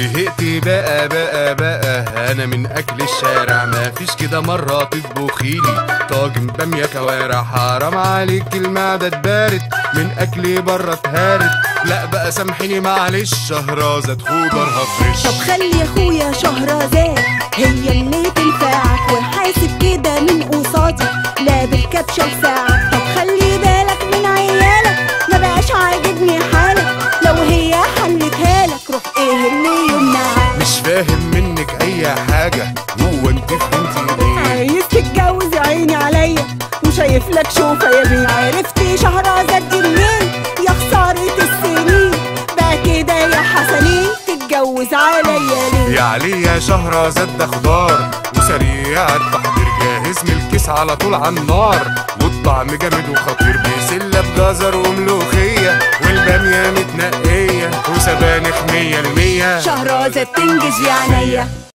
زهقت بقى بقى بقى انا من اكل الشارع ما فيش كده مرة تطبخيلي طاجن بامية كوارع حرام عليك المعدة بارد من اكل بره اتهارت لا بقى سامحيني معلش شهرازة خضرها فريش طب خلي اخويا شهرزاد هي اللي تنفعك وحاسب كده من قصادي لا بالكبشه لساعة طب خلي بالك من عيالك ما بقاش عاجبني حالك لو هي حلتها لك روح ايه اللي يمنعك مش فاهم منك اي حاجة هو انت فهمتي ايه عايز تتجوز يا عيني عليا وشايف لك شوفه يا بيه عرفتي شهرزاد دي منين يا خساره السنين بقى كده يا حسنين تتجوز عليا ليه يا علي يا شهرزاد ده خضار وسريع التحضير جاهز من الكيس على طول على النار والطعم جامد وخطير بسلة بجزر وملوخية والبامية متنقية وسبانخ مية المية شهرزاد تنجز يا عينيا